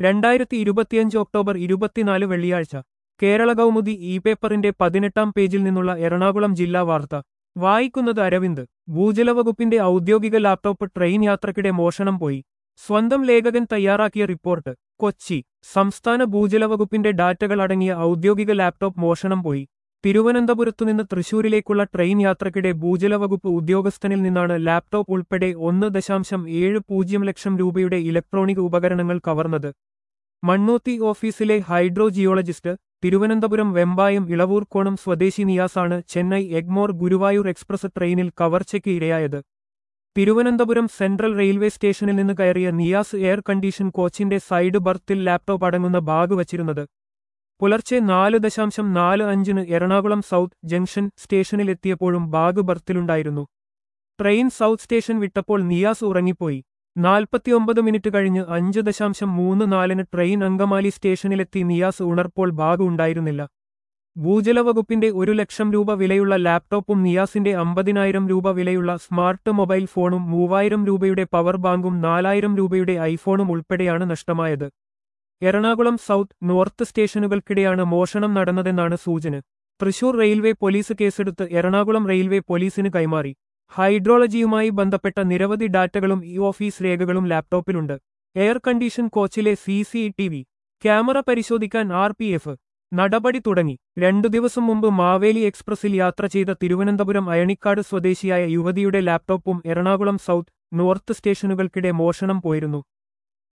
രണ്ടായിരത്തി ഇരുപത്തിയഞ്ച് ഒക്ടോബർ ഇരുപത്തിനാല് വെള്ളിയാഴ്ച കേരള കൗമുദി ഇ പേപ്പറിന്റെ പതിനെട്ടാം പേജിൽ നിന്നുള്ള എറണാകുളം ജില്ലാ വാർത്ത വായിക്കുന്നത് അരവിന്ദ് ഭൂജലവകുപ്പിന്റെ ഔദ്യോഗിക ലാപ്ടോപ്പ് ട്രെയിൻ യാത്രക്കിടെ മോഷണം പോയി സ്വന്തം ലേഖകൻ തയ്യാറാക്കിയ റിപ്പോർട്ട് കൊച്ചി സംസ്ഥാന ഭൂജലവകുപ്പിന്റെ ഡാറ്റകൾ അടങ്ങിയ ഔദ്യോഗിക ലാപ്ടോപ്പ് മോഷണം പോയി തിരുവനന്തപുരത്തുനിന്ന് തൃശൂരിലേക്കുള്ള ട്രെയിൻ യാത്രക്കിടെ ഭൂജലവകുപ്പ് ഉദ്യോഗസ്ഥനിൽ നിന്നാണ് ലാപ്ടോപ്പ് ഉൾപ്പെടെ ഒന്ന് ദശാംശം ഏഴ് പൂജ്യം ലക്ഷം രൂപയുടെ ഇലക്ട്രോണിക് ഉപകരണങ്ങൾ കവർന്നത് മണ്ണൂത്തി ഓഫീസിലെ ഹൈഡ്രോ ജിയോളജിസ്റ്റ് തിരുവനന്തപുരം വെമ്പായം ഇളവൂർക്കോണം സ്വദേശി നിയാസാണ് ചെന്നൈ എഗ്മോർ ഗുരുവായൂർ എക്സ്പ്രസ് ട്രെയിനിൽ കവർച്ചയ്ക്ക് ഇരയായത് തിരുവനന്തപുരം സെൻട്രൽ റെയിൽവേ സ്റ്റേഷനിൽ നിന്ന് കയറിയ നിയാസ് എയർ കണ്ടീഷൻ കോച്ചിന്റെ സൈഡ് ബർത്തിൽ ലാപ്ടോപ്പ് അടങ്ങുന്ന ബാഗ് വച്ചിരുന്നത് പുലർച്ചെ നാല് ദശാംശം നാല് അഞ്ചിന് എറണാകുളം സൗത്ത് ജംഗ്ഷൻ സ്റ്റേഷനിലെത്തിയപ്പോഴും ബാഗ് ബർത്തിലുണ്ടായിരുന്നു ട്രെയിൻ സൗത്ത് സ്റ്റേഷൻ വിട്ടപ്പോൾ നിയാസ് ഉറങ്ങിപ്പോയി നാൽപ്പത്തിയൊമ്പത് മിനിറ്റ് കഴിഞ്ഞ് അഞ്ച് ദശാംശം മൂന്ന് നാലിന് ട്രെയിൻ അങ്കമാലി സ്റ്റേഷനിലെത്തി നിയാസ് ഉണർപ്പോൾ ബാഗ് ഉണ്ടായിരുന്നില്ല ഭൂജലവകുപ്പിന്റെ ഒരു ലക്ഷം രൂപ വിലയുള്ള ലാപ്ടോപ്പും നിയാസിന്റെ അമ്പതിനായിരം രൂപ വിലയുള്ള സ്മാർട്ട് മൊബൈൽ ഫോണും മൂവായിരം രൂപയുടെ പവർ ബാങ്കും നാലായിരം രൂപയുടെ ഐഫോണും ഉൾപ്പെടെയാണ് നഷ്ടമായത് എറണാകുളം സൗത്ത് നോർത്ത് സ്റ്റേഷനുകൾക്കിടെയാണ് മോഷണം നടന്നതെന്നാണ് സൂചന തൃശൂർ റെയിൽവേ പോലീസ് കേസെടുത്ത് എറണാകുളം റെയിൽവേ പോലീസിന് കൈമാറി ഹൈഡ്രോളജിയുമായി ബന്ധപ്പെട്ട നിരവധി ഡാറ്റകളും ഈ ഓഫീസ് രേഖകളും ലാപ്ടോപ്പിലുണ്ട് എയർ കണ്ടീഷൻ കോച്ചിലെ C C T V camera പരിശോധിക്കാൻ ആർ പി എഫ് നടപടി തുടങ്ങി രണ്ടു ദിവസം മുമ്പ് മാവേലി എക്സ്പ്രസിൽ യാത്ര ചെയ്ത തിരുവനന്തപുരം അയണിക്കാട് സ്വദേശിയായ യുവതിയുടെ ലാപ്ടോപ്പും എറണാകുളം സൗത്ത് നോർത്ത് സ്റ്റേഷനുകൾക്കിടെ മോഷണം പോയിരുന്നു